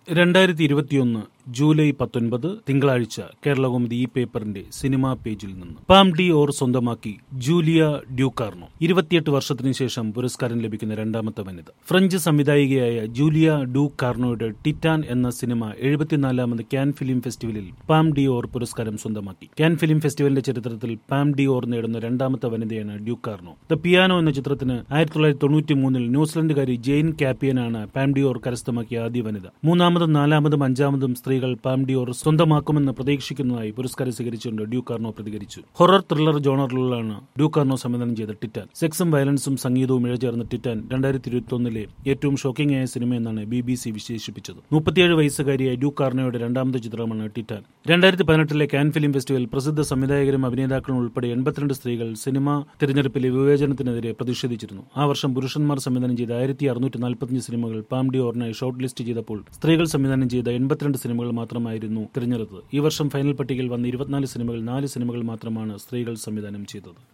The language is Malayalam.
രണ്ടായിരത്തി ഇരുപത്തിയൊന്ന് ജൂലൈ പത്തൊൻപത് തിങ്കളാഴ്ച കേരളകൗമുദി ഈ പേപ്പറിന്റെ സിനിമാ പേജിൽ നിന്ന് പാം ഡി ഓർ സ്വന്തമാക്കി ജൂലിയ ഡ്യൂക്കാർണോ ഇരുപത്തിയെട്ട് വർഷത്തിനു ശേഷം പുരസ്കാരം ലഭിക്കുന്ന രണ്ടാമത്തെ വനിത ഫ്രഞ്ച് സംവിധായികയായ ജൂലിയ ഡൂ കാർണോയുടെ ടിറ്റാൻ എന്ന സിനിമ എഴുപത്തിനാലാമത് ക്യാൻ ഫിലിം ഫെസ്റ്റിവലിൽ പാം ഡി ഓർ പുരസ്കാരം സ്വന്തമാക്കി ക്യാൻ ഫിലിം ഫെസ്റ്റിവലിന്റെ ചരിത്രത്തിൽ പാം ഡി ഓർ നേടുന്ന രണ്ടാമത്തെ വനിതയാണ് ഡ്യൂക്കാർണോ ദ പിയാനോ എന്ന ചിത്രത്തിന് ആയിരത്തി തൊള്ളായിരത്തി തൊണ്ണൂറ്റി മൂന്നിൽ ന്യൂസിലൻഡുകാരി ജെയിൻ കാപ്പിയനാണ് പാം ഡി ഓർ കരസ്ഥമാക്കിയ ആദ്യ വനിത മൂന്നാമതും നാലാമതും അഞ്ചാമതും സ്ത്രീകൾ പാം ഡി ഓർ സ്വന്തമാക്കുമെന്ന് പ്രതീക്ഷിക്കുന്നതായി പുരസ്കാരം സ്വീകരിച്ചുകൊണ്ട് ഡ്യൂക്കാർണോ പ്രതികരിച്ചു ഹൊറർ ത്രില്ലർ ജോണറിലാണ് ഡ്യൂക്കാർണോ സംവിധാനം ചെയ്ത ടിറ്റാൻ സെക്സും വയലൻസും സംഗീതവും ഇഴചേർന്ന ടിറ്റാൻ രണ്ടായിരത്തി ഇരുപത്തിയൊന്നിലെ ഏറ്റവും ഷോക്കിംഗ് ആയ സിനിമയെന്നാണ് ബി ബി സി വിശേഷിപ്പിച്ചത് മുപ്പത്തിയേഴ് വയസ്സുകാരിയായ ഡ്യൂക്കാർണോയുടെ രണ്ടാമത്തെ ചിത്രമാണ് ടിറ്റാൻ രണ്ടായിരത്തി പതിനെട്ടിലെ കാൻ ഫിലിം ഫെസ്റ്റിവൽ പ്രസിദ്ധ സംവിധായകരും അഭിനേതാക്കളും ഉൾപ്പെടെ എൺപത്തിരണ്ട് സ്ത്രീകൾ സിനിമ തിരഞ്ഞെടുപ്പിലെ വിവേചനത്തിനെതിരെ പ്രതിഷേധിച്ചിരുന്നു ആ വർഷം പുരുഷന്മാർ സംവിധാനം ചെയ്ത ആയിരത്തി അറുന്നൂറ്റി നാൽപ്പത്തിയഞ്ച് സിനിമകൾ പാം ഡി ഓറിനായി ഷോർട്ട് ലിസ്റ്റ് ചെയ്തപ്പോൾ സ്ത്രീകൾ സംവിധാനം ചെയ്ത എൺപത്തിരണ്ട് സിനിമകൾ മാത്രമായിരുന്നു തിരഞ്ഞെടുത്തത് ഈ വർഷം ഫൈനൽ പട്ടികയിൽ വന്ന ഇരുപത്തിനാല് സിനിമകൾ നാല് സിനിമകൾ മാത്രമാണ് സ്ത്രീകൾ സംവിധാനം ചെയ്തത്